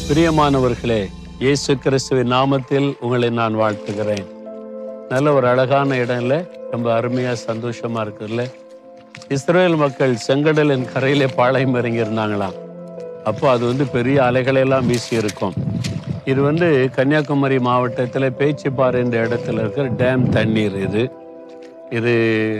பிரியமானவர்களே இயேசு கிறிஸ்துவின் நாமத்தில் உங்களை நான் வாழ்த்துகிறேன் நல்ல ஒரு அழகான இடம் இல்லை ரொம்ப அருமையா சந்தோஷமா இருக்குல்ல இஸ்ரேல் மக்கள் செங்கடலின் கரையிலே பாளையம் இறங்கி இருந்தாங்களாம் அப்போ அது வந்து பெரிய அலைகளை எல்லாம் வீசி இருக்கும் இது வந்து கன்னியாகுமரி மாவட்டத்தில் பேச்சிப்பாறை என்ற இடத்துல இருக்கிற டேம் தண்ணீர் இது இது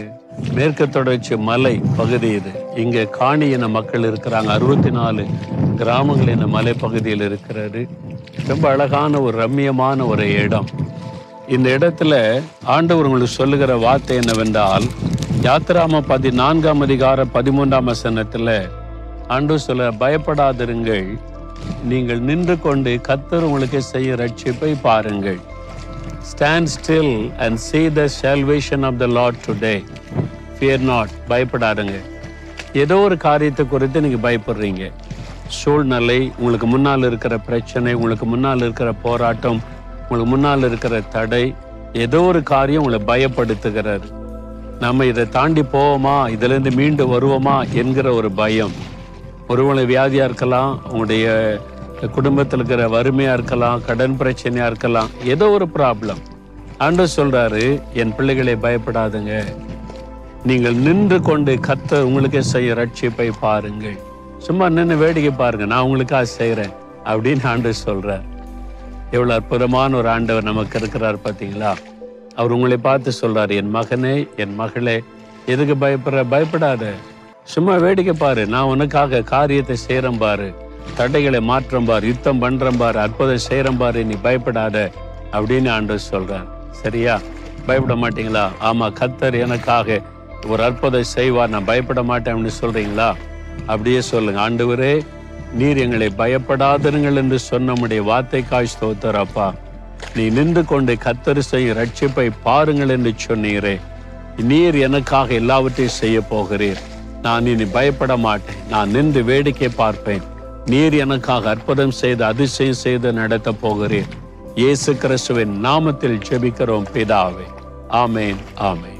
மேற்கு தொடர்ச்சி மலை பகுதி இது இங்கே காணி இன மக்கள் இருக்கிறாங்க அறுபத்தி நாலு கிராமங்கள் இந்த மலை பகுதியில் இருக்கிறது ரொம்ப அழகான ஒரு ரம்மியமான ஒரு இடம் இந்த இடத்துல ஆண்டவர் உங்களுக்கு சொல்லுகிற வார்த்தை என்னவென்றால் யாத்திராம பதினான்காம் அதிகார பதிமூன்றாம் வசனத்துல ஆண்டு சொல்ல பயப்படாதிருங்கள் நீங்கள் நின்று கொண்டு கத்தர் உங்களுக்கு செய்ய ரட்சிப்பை பாருங்கள் stand still and see the salvation of the Lord today fear not பயப்படாதுங்க ஏதோ ஒரு காரியத்தை குறித்து நீங்க பயப்படுறீங்க சூழ்நிலை உங்களுக்கு முன்னால் இருக்கிற பிரச்சனை உங்களுக்கு முன்னால் இருக்கிற போராட்டம் உங்களுக்கு முன்னால் இருக்கிற தடை ஏதோ ஒரு காரியம் உங்களை பயப்படுத்துகிறது நம்ம இதை தாண்டி போவோமா இதுல இருந்து மீண்டு வருவோமா என்கிற ஒரு பயம் ஒருவேளை வியாதியா இருக்கலாம் உங்களுடைய குடும்பத்தில் இருக்கிற வறுமையா இருக்கலாம் கடன் பிரச்சனையா இருக்கலாம் ஏதோ ஒரு ப்ராப்ளம் ஆண்டவர் சொல்றாரு என் பிள்ளைகளை பயப்படாதுங்க நீங்கள் நின்று கொண்டு கத்த உங்களுக்கு செய்ய ரட்சிப்பை பாருங்கள் சும்மா நின்று வேடிக்கை பாருங்க நான் உங்களுக்காக செய்றேன் அப்படின்னு ஆண்டவர் சொல்றார் எவ்வளவு அற்புதமான ஒரு ஆண்டவர் நமக்கு இருக்கிறார் பாத்தீங்களா அவர் உங்களை பார்த்து சொல்றாரு என் மகனே என் மகளே எதுக்கு பயப்படுற பயப்படாத சும்மா வேடிக்கை பாரு நான் உனக்காக காரியத்தை செய்யறேன் பாரு தடைகளை மாற்றம் பாரு யுத்தம் பண்றேன் பாரு அற்புதம் செய்யறேன் பாரு நீ பயப்படாத அப்படின்னு ஆண்டவர் சொல்றார் சரியா பயப்பட மாட்டீங்களா ஆமா கத்தர் எனக்காக ஒரு அற்புதம் செய்வார் நான் பயப்பட மாட்டேன் அப்படின்னு சொல்றீங்களா அப்படியே சொல்லுங்க ஆண்டவரே நீர் எங்களை பயப்படாதிருங்கள் என்று சொன்ன உம்முடைய வார்த்தைக்காய் ஸ்தோத்தரப்பா நீ நின்று கொண்டு கத்தர் செய்யும் ரட்சிப்பை பாருங்கள் என்று சொன்னீரே நீர் எனக்காக எல்லாவற்றையும் செய்ய போகிறீர் நான் இனி பயப்பட மாட்டேன் நான் நின்று வேடிக்கை பார்ப்பேன் நீர் எனக்காக அற்புதம் செய்து அதிசயம் செய்து நடத்த போகிறீர் இயேசு கிறிஸ்துவின் நாமத்தில் ஜெபிக்கிறோம் பிதாவே ஆமேன் ஆமேன்